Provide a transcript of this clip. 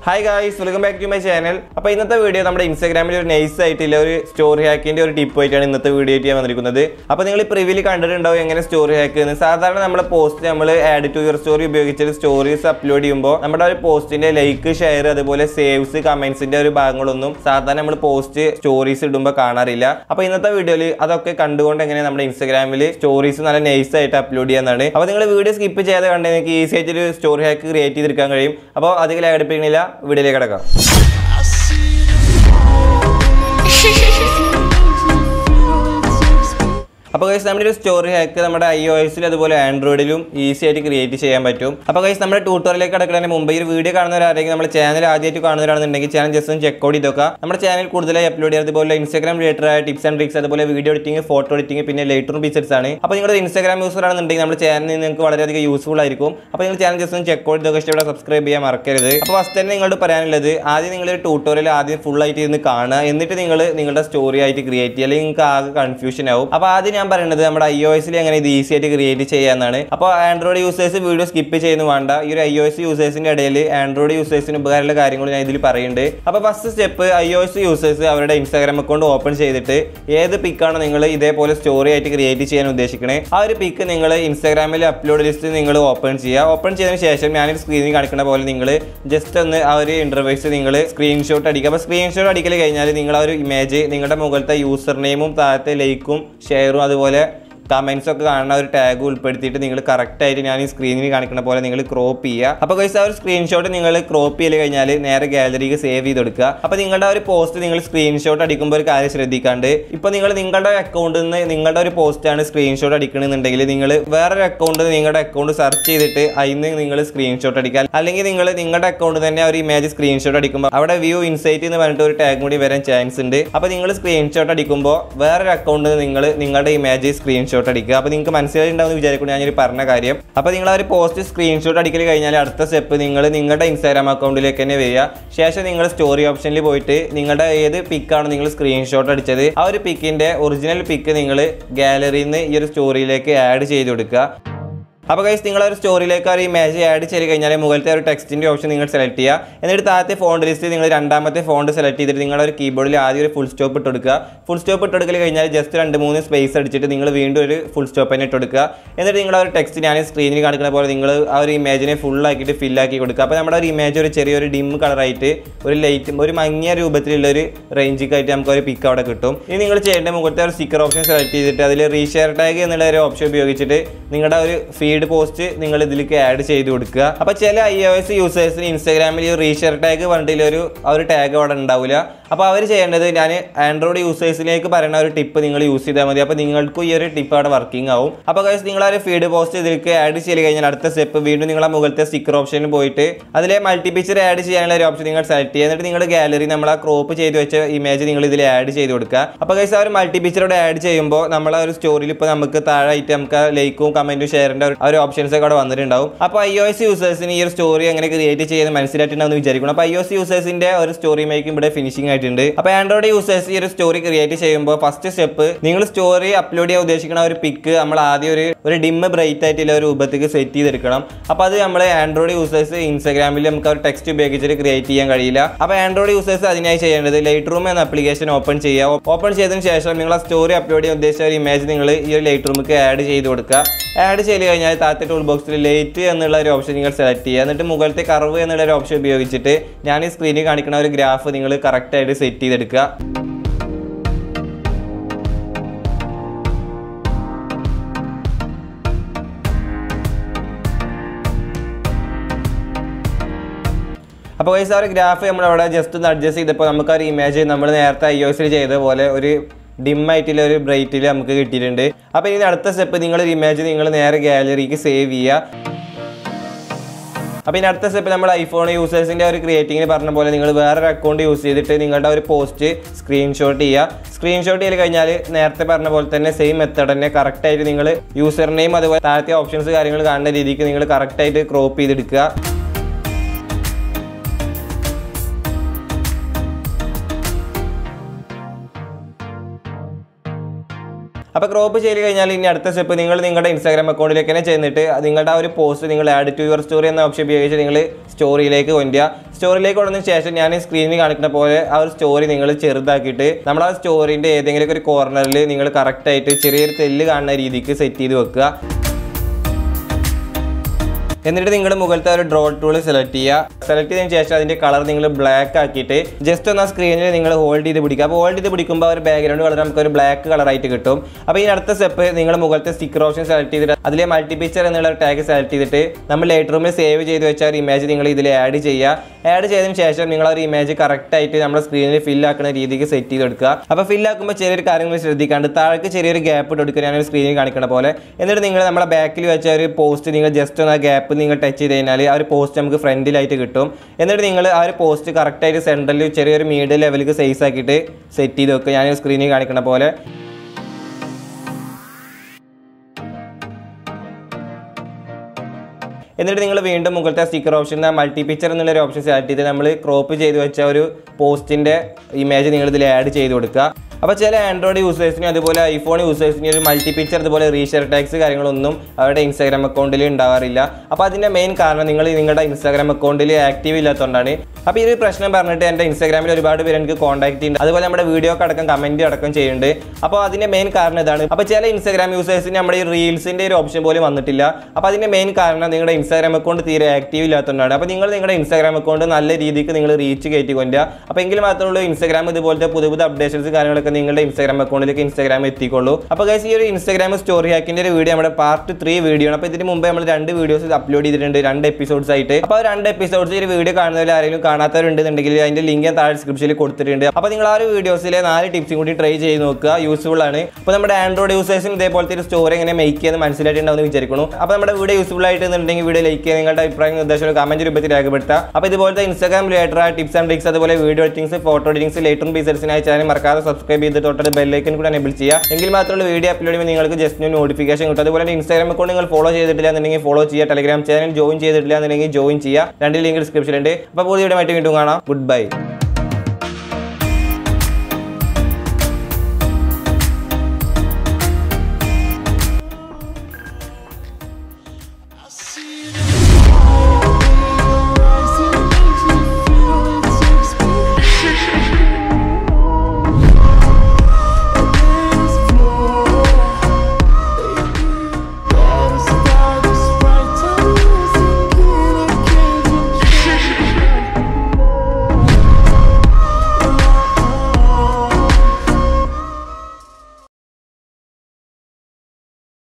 hi guys welcome back to my channel അപ്പോൾ ഇന്നത്തെ video നമ്മുടെ ഇൻസ്റ്റാഗ്രാമിൽ ഒരു നൈസ് ആയിട്ടുള്ള ഒരു സ്റ്റോറി ഹാക്കിന്റെ ഒരു ടിപ്പ് ആയിട്ടാണ് ഇന്നത്തെ വീഡിയോ ആയിട്ട് ഞാൻ വന്നിരിക്കുന്നത് അപ്പോൾ നിങ്ങൾ ഈ പ്രിവ്യൂല് കണ്ടിട്ടുണ്ടാവും എങ്ങനെ സ്റ്റോറി ഹാക്ക് എന്ന് സാധാരണ നമ്മുടെ പോസ്റ്റ് നമ്മൾ ആഡ് ടു യുവർ സ്റ്റോറി ഉപയോഗിച്ചിട്ട് സ്റ്റോറീസ് അപ്ലോഡ് ചെയ്യുമ്പോൾ നമ്മുടെ ഒരു പോസ്റ്റിന്റെ ലൈക്ക് ഷെയർ അതുപോലെ സേവ്സ് കമന്റ്സിന്റെ ഒരു ഭാഗങ്ങളൊന്നും സാധാരണ നമ്മൾ പോസ്റ്റ് സ്റ്റോറീസ് ഇടുമ്പോൾ കാണാറില്ല അപ്പോൾ ഇന്നത്തെ വീഡിയോയിൽ അതൊക്കെ കണ്ടുകൊണ്ട് എങ്ങനെ നമ്മുടെ ഇൻസ്റ്റാഗ്രാമിൽ സ്റ്റോറീസ് നല്ല നൈസ് ആയിട്ട് അപ്ലോഡ് ചെയ്യാന്നാണ് അപ്പോൾ നിങ്ങൾ വീഡിയോ സ്കിപ്പ് ചെയ്യാതെ കണ്ട് നിങ്ങൾക്ക് ഈസി ആയിട്ട് ഒരു സ്റ്റോറി ഹാക്ക് ക്രിയേറ്റ് ചെയ്തെടുക്കാൻ കഴിയും അപ്പോൾ അധികം ലാഗടിപ്പിക്കുന്നില്ല വീഡിയോയിലേക്ക് കിടക്കാം അപ്പോൾ ഗൈസ് നമ്മുടെ ഒരു സ്റ്റോറി ഹാക്ക് നമ്മുടെ ഐ ഒ എസിലും അതുപോലെ ആൻഡ്രോയിഡിലും ഈസി ആയിട്ട് ക്രിയേറ്റ് ചെയ്യാൻ പറ്റും അപ്പോൾ ഗൈസ് നമ്മുടെ ട്യൂട്ടോറിലേക്ക് കിടക്കുന്നതിന് മുമ്പ് ഈ ഒരു വീഡിയോ കാണുന്നവരാരെങ്കിലും നമ്മുടെ ചാനൽ ആദ്യമായിട്ട് കാണുന്നവരാണെന്നുണ്ടെങ്കിൽ ചാനൽ ജസ്റ്റ് ഒന്ന് ചെക്ക് ഔട്ട് ചെയ്തൊക്കെ നമ്മുടെ ചാനൽ കൂടുതലായി അപ്ലോഡ് ചെയ്യുന്നത് അതുപോലെ ഇൻസ്റ്റാഗ്രാം റിലേറ്റഡ് ആയ ടിപ്സ് ആൻഡ് ട്രിക്സ് അതുപോലെ വീഡിയോ എഡിറ്റിംഗ് ഫോട്ടോ എഡിറ്റിംഗ് പിന്നെ ലേറ്ററും ബിസിനസ് ആണ് അപ്പോൾ നിങ്ങളുടെ ഇൻസ്റ്റാഗ്രാം യൂസർ ആണെന്നുണ്ടെങ്കിൽ നമ്മുടെ ചാനൽ നിങ്ങൾക്ക് വളരെയധികം യൂസ്ഫുൾ ആയിരിക്കും അപ്പോൾ നിങ്ങൾ ചാനൽ ജസ്റ്റ് ഒന്ന് ചെക്ക് ഔട്ട് ചെയ്തൊക്കെ ഇഷ്ടപ്പെട്ട സബ്സ്ക്രൈബ് ചെയ്യാൻ മറക്കരുത് അപ്പോൾ ഫസ്റ്റ് തന്നെ നിങ്ങളോട് പറയാനുള്ളത് ആദ്യം നിങ്ങൾ ട്യൂട്ടോറിയൽ ആദ്യം ഫുൾ ആയിട്ട് ഇരുന്ന് കാണുക എന്നിട്ട് നിങ്ങൾ നിങ്ങളുടെ സ്റ്റോറി ആയിട്ട് ക്രിയേറ്റ് ചെയ്യുക അല്ലെങ്കിൽ നിങ്ങൾക്ക് ആകെ കൺഫ്യൂഷൻ ആവും അപ്പോൾ ആദ്യം ഞാൻ പറയുന്നത് നമ്മുടെ ഐ ഒ എസിൽ എങ്ങനെ ഇത് ഈസി ആയിട്ട് ക്രിയേറ്റ് ചെയ്യാന്നാണ് അപ്പോൾ ആൻഡ്രോയിഡ് യൂസേഴ്സ് വീഡിയോ സ്കിപ്പ് ചെയ്യുന്നു വേണ്ട ഈ ഒരു ഐ ഒ എസ് യൂസേഴ്സിന്റെ ഇടയിൽ ആൻഡ്രോയിഡ് യൂസേഴ്സിന് ഉപകാരമുള്ള കാര്യങ്ങൾ ഞാൻ ഇതിൽ പറയുന്നുണ്ട് അപ്പോൾ first step iOS users അവരുടെ ഇൻസ്റ്റാഗ്രാം അക്കൗണ്ട് ഓപ്പൺ ചെയ്തിട്ട് ഏത് പിക്കാണ് നിങ്ങൾ ഇതേപോലെ സ്റ്റോറി ആയിട്ട് ക്രിയേറ്റ് ചെയ്യാൻ ഉദ്ദേശിക്കണേ ആ ഒരു പിക്ക് നിങ്ങൾ ഇൻസ്റ്റാഗ്രാമിൽ അപ്ലോഡ് ലിസ്റ്റ് നിങ്ങൾ ഓപ്പൺ ചെയ്യുക ഓപ്പൺ ചെയ്തതിന് ശേഷം ഞാൻ സ്ക്രീനിൽ കാണിക്കുന്ന പോലെ നിങ്ങൾ ജസ്റ്റ് ഒന്ന് ആ ഒരു ഇന്റർവൈസ് നിങ്ങൾ സ്ക്രീൻഷോട്ട് അടിക്കുക അപ്പോൾ സ്ക്രീൻഷോട്ട് അടിക്കൽ കഴിഞ്ഞാൽ നിങ്ങൾ ആ ഒരു ഇമേജ് നിങ്ങളുടെ മുകളിലത്തെ യൂസർ നെയിമും താഴത്തെ ലൈക്കും ഷെയറും അതുപോലെ കമന്റ്സ് ഒക്കെ കാണുന്ന ഒരു ടാഗ് ഉൾപ്പെടുത്തിയിട്ട് നിങ്ങൾ കറക്റ്റ് ആയിട്ട് ഞാൻ ഈ സ്ക്രീനിൽ കാണിക്കുന്ന പോലെ നിങ്ങൾ ക്രോപ്പ് ചെയ്യുക അപ്പോൾ കഴിച്ച ആ ഒരു സ്ക്രീൻഷോട്ട് നിങ്ങൾ ക്രോപ്പ് ചെയ്ത് കഴിഞ്ഞാൽ നേരെ ഗാലറിക്ക് സേവ് ചെയ്ത് കൊടുക്കുക അപ്പോൾ നിങ്ങളുടെ ആ ഒരു പോസ്റ്റ് നിങ്ങൾ സ്ക്രീൻഷോട്ട് അടിക്കുമ്പോൾ ഒരു കാര്യം ശ്രദ്ധിക്കാണ്ട് ഇപ്പോൾ നിങ്ങൾ നിങ്ങളുടെ അക്കൗണ്ടിൽ നിന്ന് നിങ്ങളുടെ ഒരു പോസ്റ്റാണ് സ്ക്രീൻഷോട്ട് അടിക്കണമെന്നുണ്ടെങ്കിൽ നിങ്ങൾ വേറൊരു അക്കൗണ്ട് നിങ്ങളുടെ അക്കൗണ്ട് സെർച്ച് ചെയ്തിട്ട് അതിന് നിങ്ങൾ സ്ക്രീൻഷോട്ട് അടിക്കുക അല്ലെങ്കിൽ നിങ്ങൾ നിങ്ങളുടെ അക്കൗണ്ട് തന്നെ ഒരു ഇമേജ് സ്ക്രീൻഷോട്ട് അടിക്കുമ്പോൾ അവിടെ വ്യൂ ഇൻസൈറ്റ് എന്ന് പറഞ്ഞിട്ട് ഒരു ടാഗ് കൂടി വരാൻ ചാൻസ് ഉണ്ട് അപ്പോൾ നിങ്ങൾ സ്ക്രീൻഷോട്ട് അടിക്കുമ്പോൾ വേറൊരു അക്കൗണ്ട് നിങ്ങൾ നിങ്ങളുടെ ഇമേജ് സ്ക്രീൻഷോട്ട് അടിക്കുക അപ്പോൾ നിങ്ങൾക്ക് മനസ്സിലായിട്ടുണ്ടാവും വിചാരിക്കുന്നു ഞാൻ ഈ പറഞ്ഞ കാര്യം അപ്പോൾ നിങ്ങൾ ആ ഒരു പോസ്റ്റ് സ്ക്രീൻഷോട്ട് അടിക്കൽ കഴിഞ്ഞാൽ അടുത്ത സ്റ്റെപ്പ് നിങ്ങൾ നിങ്ങളുടെ ഇൻസ്റ്റാഗ്രാം അക്കൗണ്ടിലേക്ക് തന്നെ വരിക ശേഷം നിങ്ങൾ സ്റ്റോറി ഓപ്ഷനിൽ പോയിട്ട് നിങ്ങളുടെ ഏത് പിക്കാണ് നിങ്ങൾ സ്ക്രീൻഷോട്ട് അടിച്ചത് ആ ഒരു പിക്കിന്റെ ഒറിജിനൽ പിക്ക് നിങ്ങൾ ഗാലറിയിൽ നിന്ന് ഈ ഒരു സ്റ്റോറിയിലേക്ക് ആഡ് ചെയ്ത് കൊടുക്കുക അപ്പോൾ ഗൈസ് നിങ്ങൾ ഒരു സ്റ്റോറിയിലേക്ക് ഒരു ഇമേജ് ആഡ് ചെയ്ത് കഴിഞ്ഞാൽ മുകളിലത്തെ ഒരു ടെക്സ്റ്റിൻ്റെ ഓപ്ഷൻ നിങ്ങൾ സെലക്ട് ചെയ്യുക എന്നിട്ട് താഴത്തെ ഫോണ്ട് ലിസ്റ്റ് നിങ്ങൾ രണ്ടാമത്തെ ഫോണ്ട് സെലക്ട് ചെയ്തിട്ട് നിങ്ങളുടെ ഒരു കീബോർഡിൽ ആദ്യം ഒരു ഫുൾ സ്റ്റോപ്പ് ഇട്ട് കൊടുക്കുക ഫുൾ സ്റ്റോപ്പ് ഇട്ട് കൊടുക്കൽ കഴിഞ്ഞാൽ ജസ്റ്റ് രണ്ട് മൂന്ന് സ്പേസ് അടിച്ചിട്ട് നിങ്ങൾ വീണ്ടും ഒരു ഫുൾ സ്റ്റോപ്പ് തന്നെ ഇട്ട് കൊടുക്കുക എന്നിട്ട് നിങ്ങളുടെ ഒരു ടെക്സ്റ്റ് ഞാൻ സ്ക്രീനിൽ കാണിക്കുന്ന പോലെ നിങ്ങൾ ആ ഒരു ഇമേജിനെ ഫുൾ ആക്കിയിട്ട് fill ആക്കി കൊടുക്കുക അപ്പോൾ നമ്മുടെ ഒരു ഇമേജ് ഒരു ചെറിയൊരു ഡിം കളറായിട്ട് ഒരു ലൈറ്റ് ഒരു മങ്ങിയ രൂപത്തിലുള്ള ഒരു റേഞ്ചിക്കായിട്ട് നമുക്ക് ഒരു പിക്ക് അവിടെ കിട്ടും ഇനി നിങ്ങൾ ചെയ്യേണ്ട മുകളിലത്തെ ഒരു സ്റ്റിക്കർ ഓപ്ഷൻ സെലക്ട് ചെയ്തിട്ട് അതിൽ റീഷെയർ ടാഗ് എന്നുള്ള ഒരു ഓപ്ഷൻ ഉപയോഗിച്ചിട്ട് നിങ്ങളുടെ ഒരു ഫീഡ് പോസ്റ്റ് നിങ്ങൾ ഇതിലേക്ക് ആഡ് ചെയ്ത് കൊടുക്കുക അപ്പോൾ ചില ഐ ഒ എസ് യൂസേഴ്സിന് ഇൻസ്റ്റാഗ്രാമിൽ ഈ റീഷെയർ ടാഗ് പറഞ്ഞിട്ട് ഒരു ആ ഒരു ടാഗ് അവിടെ ഉണ്ടാവില്ല അപ്പോൾ അവർ ചെയ്യേണ്ടത് ഞാൻ ആൻഡ്രോയിഡ് യൂസേഴ്സിലേക്ക് പറയുന്ന ഒരു ടിപ്പ് നിങ്ങൾ യൂസ് ചെയ്താൽ മതി അപ്പോൾ നിങ്ങൾക്കും ഈ ഒരു ടിപ്പ് അവിടെ വർക്കിംഗ് ആവും അപ്പോൾ ഗൈസ് നിങ്ങൾ ആ ഒരു ഫീഡ് പോസ്റ്റ് ഇതിലേക്ക് ആഡ് ചെയ്ത് കഴിഞ്ഞാൽ അടുത്ത സ്റ്റെപ്പ് വീണ്ടും നിങ്ങൾ ആ മുകളിലത്തെ സ്റ്റിക്കർ ഓപ്ഷനിൽ പോയിട്ട് അതിലെ മൾട്ടി പിക്ചർ ആഡ് ചെയ്യാനുള്ള ഒരു ഓപ്ഷൻ നിങ്ങൾ സെലക്ട് ചെയ്യുക എന്നിട്ട് നിങ്ങൾ ഗാലറി നമ്മൾ ആ ക്രോപ്പ് ചെയ്ത് വെച്ച ഇമേജ് നിങ്ങൾ ഇതിൽ ആഡ് ചെയ്ത് കൊടുക്കുക അപ്പോൾ ഗൈസ് ആ ഒരു മൾട്ടി പിക്ചറോട് ആഡ് ചെയ്യുമ്പോൾ നമ്മൾ ആ ഒരു സ്റ്റോറിയിൽ ഇപ്പോൾ നമുക്ക് താഴായിട്ട് നമുക്ക് ലൈക്കും കമന്റും ഷെയറിൻ്റെ ആ ഒരു ഓപ്ഷൻസ് ഒക്കെ അവിടെ വന്നിട്ടുണ്ടാവും അപ്പോൾ ഐ ഒ എസ് യൂസേഴ്സിന് ഈ ഒരു സ്റ്റോറി എങ്ങനെ ക്രിയേറ്റ് ചെയ്യുന്നത് മനസ്സിലായിട്ടുണ്ടാവും വിചാരിക്കണം അപ്പോൾ ഐ ഒ എസ് യൂസേഴ്സിന്റെ ഒരു സ്റ്റോറി മേക്കിംഗ് ഇവിടെ ഫിനിഷിംഗ് ആയിട്ടുണ്ട് അപ്പോൾ ആൻഡ്രോയിഡ് യൂസേഴ്സ് ഈ ഒരു സ്റ്റോറി ക്രിയേറ്റ് ചെയ്യുമ്പോൾ ഫസ്റ്റ് സ്റ്റെപ്പ് നിങ്ങൾ സ്റ്റോറി അപ്ലോഡ് ചെയ്യാൻ ഉദ്ദേശിക്കുന്ന ഒരു പിക്ക് നമ്മൾ ആദ്യം ഒരു ഒരു ഡിമ്മ് ബ്രൈറ്റ് ആയിട്ടുള്ള ഒരു രൂപത്തേക്ക് സെറ്റ് ചെയ്തെടുക്കണം അപ്പോൾ അത് നമ്മൾ ആൻഡ്രോയിഡ് യൂസേഴ്സ് ഇൻസ്റ്റാഗ്രാമിൽ നമുക്ക് ഒരു ടെക്സ്റ്റ് ഉപയോഗിച്ചിട്ട് ക്രിയേറ്റ് ചെയ്യാൻ കഴിയില്ല അപ്പോൾ ആൻഡ്രോയിഡ് യൂസേഴ്സ് അതിനായി ചെയ്യേണ്ടത് ലൈറ്റ് റൂം എന്ന ആപ്ലിക്കേഷൻ ഓപ്പൺ ചെയ്യുക ഓപ്പൺ ചെയ്തതിന് ശേഷം നിങ്ങൾ ആ സ്റ്റോറി അപ്ലോഡ് ചെയ്യാൻ ഉദ്ദേശിച്ച ഒരു ഇമേജ് നിങ്ങൾ ഈ ഒരു ലൈറ്റ് റൂമിലേക്ക് ആഡ് ചെയ്ത് കൊടുക്കുക ആഡ് ചെയ്ത് കഴിഞ്ഞാൽ താഴത്തെ ടൂൾ ബോക്സിൽ ലൈറ്റ് എന്നുള്ള ഒരു ഓപ്ഷൻ നിങ്ങൾ സെലക്ട് ചെയ്യുക എന്നിട്ട് മുകളിലത്തെ കർവ് എന്നുള്ള ഒരു ഓപ്ഷൻ ഉപയോഗിച്ചിട്ട് ഞാൻ ഈ സ്ക്രീനിൽ കാണിക്കുന്ന ഒരു ഗ്രാഫ് നിങ്ങൾ കറക്റ്റായിട്ട് സെറ്റ് ചെയ്തെടുക്കുക അപ്പോൾ ഗൈസ് ആ ഒരു ഗ്രാഫ് നമ്മൾ അവിടെ ജസ്റ്റ് ഒന്ന് അഡ്ജസ്റ്റ് ചെയ്തപ്പോൾ നമുക്ക് ആ ഒരു ഇമേജ് നമ്മൾ നേരത്തെ ഐ ഒസിൽ ചെയ്ത പോലെ ഒരു ഡിം ആയിട്ടുള്ള ഒരു ബ്രൈറ്റിൽ നമുക്ക് കിട്ടിയിട്ടുണ്ട് അപ്പോൾ ഇനി അടുത്ത സ്റ്റെപ്പ് നിങ്ങൾ ഒരു ഇമേജ് നിങ്ങൾ നേരെ ഗാലറിക്ക് സേവ് ചെയ്യുക അപ്പോൾ ഇനി അടുത്ത സ്റ്റെപ്പ് നമ്മൾ ഐഫോൺ യൂസേഴ്സിൻ്റെ ഒരു ക്രിയേറ്റിങ്ങിന് പറഞ്ഞ പോലെ നിങ്ങൾ വേറൊരു അക്കൗണ്ട് യൂസ് ചെയ്തിട്ട് നിങ്ങളുടെ ഒരു പോസ്റ്റ് സ്ക്രീൻഷോട്ട് ചെയ്യുക സ്ക്രീൻഷോട്ട് ചെയ്ത് കഴിഞ്ഞാൽ നേരത്തെ പറഞ്ഞ പോലെ തന്നെ സെയിം മെത്തേഡ് തന്നെ കറക്റ്റായിട്ട് നിങ്ങൾ യൂസർ നെയിം അതുപോലെ താഴത്തെ ഓപ്ഷൻസ് കാര്യങ്ങൾ കാണുന്ന രീതിക്ക് നിങ്ങൾ കറക്റ്റായിട്ട് ക്രോപ്പ് ചെയ്തെടുക്കുക അപ്പോൾ ക്രോപ്പ് ചെയ്ത് കഴിഞ്ഞാൽ ഇനി അടുത്ത സ്റ്റെപ്പ് നിങ്ങൾ നിങ്ങളുടെ ഇൻസ്റ്റാഗ്രാം അക്കൗണ്ടിലേക്ക് തന്നെ ചെന്നിട്ട് നിങ്ങളുടെ ആ ഒരു പോസ്റ്റ് നിങ്ങൾ ആഡ് ടു യുവർ സ്റ്റോറി എന്ന ഓപ്ഷൻ ഉപയോഗിച്ച് നിങ്ങൾ സ്റ്റോറിയിലേക്ക് കൊണ്ടുവരിക സ്റ്റോറിയിലേക്ക് കൊണ്ടുവന്നതിന് ശേഷം ഞാൻ ഈ സ്ക്രീനിൽ കാണിക്കുന്ന പോലെ ആ ഒരു സ്റ്റോറി നിങ്ങൾ ചെറുതാക്കിയിട്ട് നമ്മൾ ആ സ്റ്റോറിൻ്റെ ഏതെങ്കിലും ഒരു കോർണറിൽ നിങ്ങൾ കറക്റ്റായിട്ട് ചെറിയൊരു തെല്ല് കാണുന്ന രീതിക്ക് സെറ്റ് ചെയ്ത് വെക്കുക എന്നിട്ട് നിങ്ങളുടെ മുകളിലത്തെ ഒരു ഡ്രോ ടൂൾ സെലക്ട് ചെയ്യുക സെലക്ട് ചെയ്തതിന് ശേഷം അതിന്റെ കളർ നിങ്ങൾ ബ്ലാക്ക് ആക്കിയിട്ട് ജസ്റ്റ് ഒന്ന് ആ സ്ക്രീനിൽ നിങ്ങൾ ഹോൾഡ് ചെയ്ത് പിടിക്കുക അപ്പോൾ ഹോൾഡ് ചെയ്ത് പിടിക്കുമ്പോൾ ഒരു ബാക്ക്ഗ്രൗണ്ട് കളർ നമുക്ക് ഒരു ബ്ലാക്ക് കളർ ആയിട്ട് കിട്ടും അപ്പോൾ ഈ അടുത്ത സ്റ്റെപ്പ് നിങ്ങൾ മുകളിലത്തെ സ്റ്റിക്കർ ഓപ്ഷൻ സെലക്ട് ചെയ്തിട്ട് അതിലെ മൾട്ടി പിക്ചർ എന്നുള്ള ടാഗ് സെലക്ട് ചെയ്തിട്ട് നമ്മൾ ലൈറ്റ് റൂമിൽ സേവ് ചെയ്ത് വെച്ച ഒരു ഇമേജ് നിങ്ങൾ ഇതിൽ ആഡ് ചെയ്യുക ആഡ് ചെയ്തതിന് ശേഷം നിങ്ങൾ ആ ഒരു ഇമേജ് കറക്റ്റ് ആയിട്ട് നമ്മുടെ സ്ക്രീനിൽ ഫിൽ ആക്കുന്ന രീതിക്ക് സെറ്റ് ചെയ്ത് കൊടുക്കുക അപ്പോൾ ഫിൽ ആക്കുമ്പോൾ ചെറിയൊരു കാര്യങ്ങൾ ശ്രദ്ധിക്കാണ്ട് താഴേക്ക് ചെറിയൊരു ഗ്യാപ്പ് ഇട്ട് കൊടുക്കുക ഞാനൊരു സ്ക്രീനിൽ കാണിക്കുന്ന പോലെ എന്നിട്ട് നിങ്ങൾ നമ്മുടെ ബാക്കിൽ വെച്ച ഒരു പോസ്റ്റ് നിങ്ങൾ ജസ്റ്റ് ഒന്ന് ആ ഗ്യാപ്പ് നിങ്ങൾ ടച്ച് ചെയ്ത് കഴിഞ്ഞാൽ ആ ഒരു പോസ്റ്റ് നമുക്ക് ഫ്രണ്ടിലായിട്ട് കിട്ടും എന്നിട്ട് നിങ്ങൾ ആ ഒരു പോസ്റ്റ് കറക്റ്റായിട്ട് സെൻറ്ററിൽ ചെറിയൊരു മീഡിയം ലെവലിലേക്ക് സൈസ് ആക്കിയിട്ട് സെറ്റ് ചെയ്ത് വെക്കുക ഞാൻ സ്ക്രീനിൽ കാണിക്കുന്ന പോലെ എന്നിട്ട് നിങ്ങൾ വീണ്ടും മുകളിലത്തെ സ്റ്റിക്കർ ഓപ്ഷൻ മൾട്ടി പിക്ചർ എന്നുള്ള ഒരു ഓപ്ഷൻ സെലക്ട് ചെയ്ത് നമ്മൾ ക്രോപ്പ് ചെയ്ത് വെച്ച ഒരു പോസ്റ്റിന്റെ ഇമേജ് നിങ്ങൾ ഇതിൽ ആഡ് ചെയ്ത് കൊടുക്കുക അപ്പോൾ ചില ആൻഡ്രോയിഡ് യൂസേഴ്സിനും അതുപോലെ ഐഫോൺ യൂസേഴ്സിനും ഒരു മൾട്ടി പിക്ചർ അതുപോലെ റീഷെയർ ടാക്സ് കാര്യങ്ങളൊന്നും അവരുടെ ഇൻസ്റ്റാഗ്രാം അക്കൗണ്ടിൽ ഉണ്ടാവാറില്ല അപ്പോൾ അതിൻ്റെ മെയിൻ കാരണം നിങ്ങൾ നിങ്ങളുടെ ഇൻസ്റ്റാഗ്രാം അക്കൗണ്ടിൽ ആക്റ്റീവ് ഇല്ലാത്തതുകൊണ്ടാണ് അപ്പോൾ ഈ ഒരു പ്രശ്നം പറഞ്ഞിട്ട് എൻ്റെ ഇൻസ്റ്റാഗ്രാമിൽ ഒരുപാട് പേര് എനിക്ക് കോൺടാക്ട് ചെയ്യുന്നുണ്ട് അതുപോലെ നമ്മുടെ വീഡിയോ അടക്കം കമൻറ്റ് അടക്കം ചെയ്യുന്നുണ്ട് അപ്പോൾ അതിൻ്റെ മെയിൻ കാരണം ഇതാണ് അപ്പോൾ ചില ഇൻസ്റ്റാഗ്രാം യൂസേഴ്സിന് നമ്മുടെ ഈ റീൽസിൻ്റെ ഒരു ഓപ്ഷൻ പോലും വന്നിട്ടില്ല അപ്പോൾ അതിൻ്റെ മെയിൻ കാരണം നിങ്ങളുടെ ഇൻസ്റ്റാഗ്രാം അക്കൗണ്ട് തീരെ ആക്റ്റീവ് ഇല്ലാത്തതുകൊണ്ടാണ് അപ്പോൾ നിങ്ങൾ നിങ്ങളുടെ ഇൻസ്റ്റാഗ്രാം അക്കൗണ്ട് നല്ല രീതിക്ക് നിങ്ങൾ റീച്ച് കയറ്റി കൊണ്ടുവരിക അപ്പോൾ എങ്കിൽ മാത്രമേ ഉള്ളൂ ഇൻസ്റ്റാഗ്രാം ഇതുപോലത്തെ പുതിയ പുതിയ അപ്ഡേഷൻസ് കാര്യങ്ങളൊക്കെ നിങ്ങളുടെ ഇൻസ്റ്റാഗ്രാം അക്കൗണ്ടിലേക്ക് ഇൻസ്റ്റാഗ്രാം എത്തിക്കൊള്ളൂ അപ്പോൾ ഗൈസ് ഈ ഒരു ഇൻസ്റ്റാഗ്രാം സ്റ്റോറി ഹാക്കിൻ്റെ ഒരു വീഡിയോ നമ്മുടെ പാർട്ട് ത്രീ വീഡിയോ ആണ് അപ്പോൾ ഇതിന് മുമ്പ് നമ്മൾ രണ്ട് വീഡിയോസ് അപ്ലോഡ് ചെയ്തിട്ടുണ്ട് രണ്ട് എപ്പിസോഡ്സ് ആയിട്ട് അപ്പോൾ ആ രണ്ട് എപ്പിസോഡ്സ് ഈ ഒരു വീഡിയോ കാണുന്നതിൽ ആരെങ്കിലും കാണാത്തവരുണ്ടെന്നുണ്ടെങ്കിൽ അതിന്റെ ലിങ്ക് ഞാൻ താഴെ ഡിസ്ക്രിപ്ഷനിൽ കൊടുത്തിട്ടുണ്ട് അപ്പോൾ നിങ്ങൾ ആ ഒരു വീഡിയോസിലെ നാല് ടിപ്സും കൂടി ട്രൈ ചെയ്ത് നോക്കുക യൂസ്ഫുൾ ആണ് അപ്പോൾ നമ്മുടെ ആൻഡ്രോയിഡ് യൂസേഴ്സിന് ഇതേപോലത്തെ ഒരു സ്റ്റോറി എങ്ങനെ മേക്ക് ചെയ്യുന്നത് മനസ്സിലായിട്ടുണ്ടാവും വിചാരിക്കുന്നു അപ്പോൾ നമ്മുടെ വീഡിയോ യൂസ്ഫുൾ ആയിട്ടുണ്ടെങ്കിൽ വീഡിയോ ലൈക്ക് ചെയ്യുക നിങ്ങളുടെ അഭിപ്രായം നിർദ്ദേശം കമന്റ് രൂപത്തിൽ രേഖപ്പെടുത്തുക അപ്പോൾ ഇതുപോലത്തെ ഇൻസ്റ്റാഗ്രാം റിലേറ്റഡ് ആയ ടിപ്സ് ആൻഡ് ട്രിക്സ് അതുപോലെ വീഡിയോ എഡിറ്റിംഗ്സ് ഫോട്ടോ എഡിറ്റിംഗ്സ് ലേറ്ററും ബീസൽസിനായി ചാനൽ മറക്കാതെ സബ്സ്ക്രൈബ് ചെയ്ത് തൊട്ടത് ബെല്ലൈക്കൻ കൂടെ എനേബിൾ ചെയ്യുക എങ്കിൽ മാത്രമേ വീഡിയോ അപ്ലോഡ് ചെയ്യുമ്പോൾ നിങ്ങൾക്ക് ജസ്റ്റ് നോട്ടിഫിക്കേഷൻ കിട്ടും അതുപോലെ ഇൻസ്റ്റാഗ്രാം അക്കൗണ്ട് നിങ്ങൾ ഫോളോ ചെയ്തിട്ടില്ല എന്നുണ്ടെങ്കിൽ ഫോളോ ചെയ്യുക ടെലിഗ്രാം ചാനൽ ജോയിൻ ചെയ്തിട്ടില്ല എന്നുണ്ടെങ്കിൽ ജോയിൻ ചെയ്യുക രണ്ട് ലിങ്ക് ഡിസ്ക്രിപ്ഷനിലുണ്ട് അപ്പോൾ പുതിയ വീഡിയോ ആയിട്ട് വീണ്ടും കാണാം ഗുഡ് ബൈ